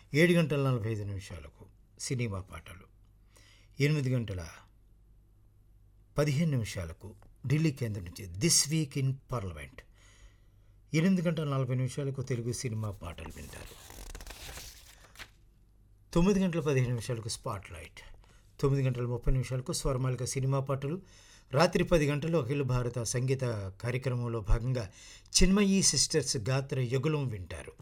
ఏడు గంటల నలభై ఐదు నిమిషాలకు సినిమా పాటలు ఎనిమిది గంటల పదిహేను నిమిషాలకు ఢిల్లీ కేంద్రం నుంచి దిస్ వీక్ ఇన్ పార్లమెంట్ ఎనిమిది గంటల నలభై నిమిషాలకు తెలుగు సినిమా పాటలు వింటారు తొమ్మిది గంటల పదిహేను నిమిషాలకు స్పాట్ లైట్ తొమ్మిది గంటల ముప్పై నిమిషాలకు స్వరమాలిక సినిమా పాటలు రాత్రి పది గంటలు అఖిల భారత సంగీత కార్యక్రమంలో భాగంగా చిన్మయి సిస్టర్స్ గాత్ర యుగలం వింటారు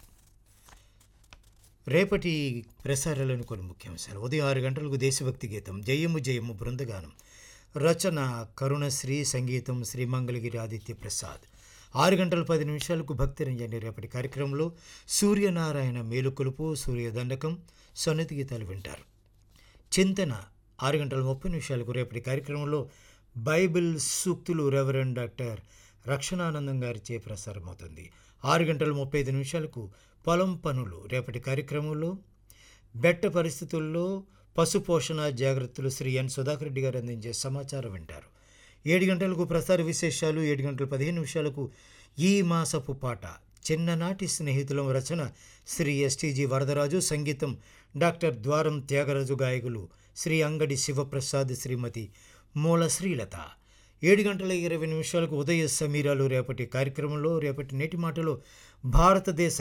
రేపటి ప్రసారాలను కొన్ని ముఖ్యాంశాలు ఉదయం ఆరు గంటలకు దేశభక్తి గీతం జయము జయము బృందగానం రచన కరుణశ్రీ సంగీతం శ్రీ మంగళగిరి ఆదిత్య ప్రసాద్ ఆరు గంటల పది నిమిషాలకు భక్తి రంజని రేపటి కార్యక్రమంలో సూర్యనారాయణ మేలుకొలుపు సూర్యదండకం సన్నతి గీతాలు వింటారు చింతన ఆరు గంటల ముప్పై నిమిషాలకు రేపటి కార్యక్రమంలో బైబిల్ సూక్తులు రెవరెండ్ డాక్టర్ రక్షణానందం గారిచే ప్రసారమవుతుంది ఆరు గంటల ముప్పై ఐదు నిమిషాలకు పొలం పనులు రేపటి కార్యక్రమంలో బెట్ట పరిస్థితుల్లో పశు పోషణ జాగ్రత్తలు శ్రీ ఎన్ సుధాకర్ రెడ్డి గారు అందించే సమాచారం వింటారు ఏడు గంటలకు ప్రసార విశేషాలు ఏడు గంటల పదిహేను నిమిషాలకు ఈ మాసపు పాట చిన్ననాటి స్నేహితులం రచన శ్రీ ఎస్టీజీ వరదరాజు సంగీతం డాక్టర్ ద్వారం త్యాగరాజు గాయకులు శ్రీ అంగడి శివప్రసాద్ శ్రీమతి మూల శ్రీలత ఏడు గంటల ఇరవై నిమిషాలకు ఉదయ సమీరాలు రేపటి కార్యక్రమంలో రేపటి నేటి మాటలో భారతదేశ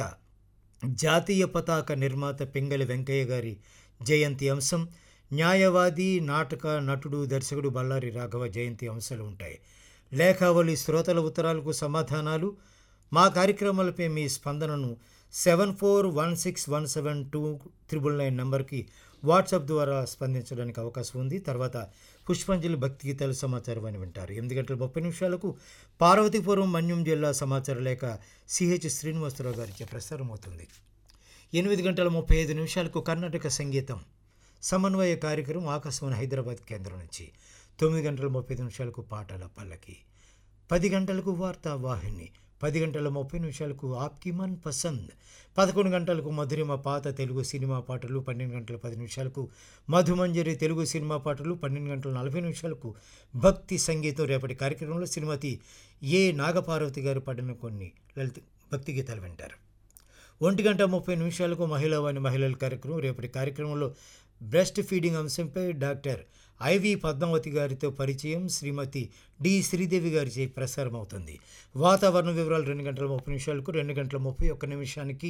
జాతీయ పతాక నిర్మాత పింగళి వెంకయ్య గారి జయంతి అంశం న్యాయవాది నాటక నటుడు దర్శకుడు బళ్ళారి రాఘవ జయంతి అంశాలు ఉంటాయి లేఖావళి శ్రోతల ఉత్తరాలకు సమాధానాలు మా కార్యక్రమాలపై మీ స్పందనను seven four one six one seven two triple nine నంబర్కి వాట్సాప్ ద్వారా స్పందించడానికి అవకాశం ఉంది తర్వాత పుష్పాంజలి భక్తి గీతాల సమాచారం అని వింటారు ఎనిమిది గంటల ముప్పై నిమిషాలకు పార్వతీపురం మన్యం జిల్లా సమాచార లేఖ సిహెచ్ శ్రీనివాసరావు గారికి ప్రసారం అవుతుంది ఎనిమిది గంటల ముప్పై ఐదు నిమిషాలకు కర్ణాటక సంగీతం సమన్వయ కార్యక్రమం ఆకాశవాణి హైదరాబాద్ కేంద్రం నుంచి తొమ్మిది గంటల ముప్పై ఐదు నిమిషాలకు పాటల పల్లకి పది గంటలకు వార్తా వాహిని పది గంటల ముప్పై నిమిషాలకు ఆప్కి మన్ పసంద్ పదకొండు గంటలకు మధురిమ పాత తెలుగు సినిమా పాటలు పన్నెండు గంటల పది నిమిషాలకు మధుమంజరి తెలుగు సినిమా పాటలు పన్నెండు గంటల నలభై నిమిషాలకు భక్తి సంగీతం రేపటి కార్యక్రమంలో శ్రీమతి ఏ నాగపార్వతి గారు పాడిన కొన్ని లలిత భక్తి గీతాలు వింటారు ఒంటి గంట ముప్పై నిమిషాలకు మహిళా వాణి మహిళల కార్యక్రమం రేపటి కార్యక్రమంలో బ్రెస్ట్ ఫీడింగ్ అంశంపై డాక్టర్ ఐవి పద్మావతి గారితో పరిచయం శ్రీమతి డి శ్రీదేవి గారిచే ప్రసారం అవుతుంది వాతావరణ వివరాలు రెండు గంటల ముప్పై నిమిషాలకు రెండు గంటల ముప్పై ఒక్క నిమిషానికి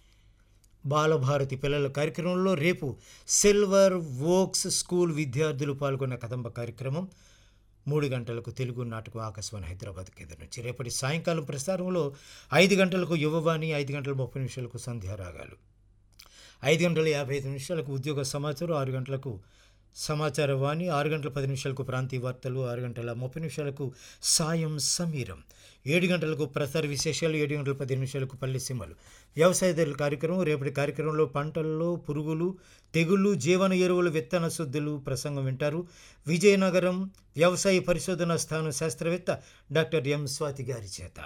బాలభారతి పిల్లల కార్యక్రమంలో రేపు సిల్వర్ వోక్స్ స్కూల్ విద్యార్థులు పాల్గొన్న కదంబ కార్యక్రమం మూడు గంటలకు తెలుగు నాటకం ఆకాశవాణి హైదరాబాద్ కేంద్రం నుంచి రేపటి సాయంకాలం ప్రసారంలో ఐదు గంటలకు యువవాణి ఐదు గంటల ముప్పై నిమిషాలకు సంధ్యారాగాలు ఐదు గంటల యాభై ఐదు నిమిషాలకు ఉద్యోగ సమాచారం ఆరు గంటలకు సమాచార వాణి ఆరు గంటల పది నిమిషాలకు ప్రాంతీయ వార్తలు ఆరు గంటల ముప్పై నిమిషాలకు సాయం సమీరం ఏడు గంటలకు ప్రసార విశేషాలు ఏడు గంటల పది నిమిషాలకు పల్లె సీమలు వ్యవసాయదారుల కార్యక్రమం రేపటి కార్యక్రమంలో పంటల్లో పురుగులు తెగుళ్ళు జీవన ఎరువులు విత్తన శుద్ధులు ప్రసంగం వింటారు విజయనగరం వ్యవసాయ పరిశోధన స్థానం శాస్త్రవేత్త డాక్టర్ ఎం స్వాతి గారి చేత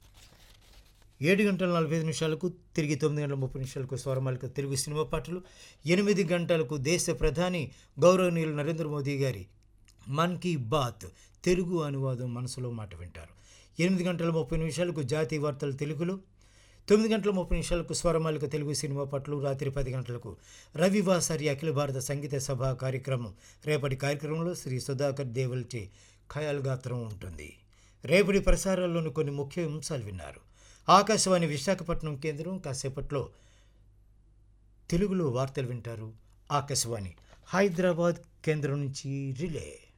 ఏడు గంటల నలభై ఐదు నిమిషాలకు తిరిగి తొమ్మిది గంటల ముప్పై నిమిషాలకు స్వరమాలిక తెలుగు సినిమా పాటలు ఎనిమిది గంటలకు దేశ ప్రధాని గౌరవనీయులు నరేంద్ర మోదీ గారి మన్ కీ బాత్ తెలుగు అనువాదం మనసులో మాట వింటారు ఎనిమిది గంటల ముప్పై నిమిషాలకు జాతీయ వార్తలు తెలుగులో తొమ్మిది గంటల ముప్పై నిమిషాలకు స్వరమాలిక తెలుగు సినిమా పాటలు రాత్రి పది గంటలకు రవివాసరి అఖిల భారత సంగీత సభ కార్యక్రమం రేపటి కార్యక్రమంలో శ్రీ సుధాకర్ దేవల్చే ఖయాల్ గాత్రం ఉంటుంది రేపటి ప్రసారాల్లోని కొన్ని ముఖ్య అంశాలు విన్నారు ఆకాశవాణి విశాఖపట్నం కేంద్రం కాసేపట్లో తెలుగులో వార్తలు వింటారు ఆకాశవాణి హైదరాబాద్ కేంద్రం నుంచి రిలే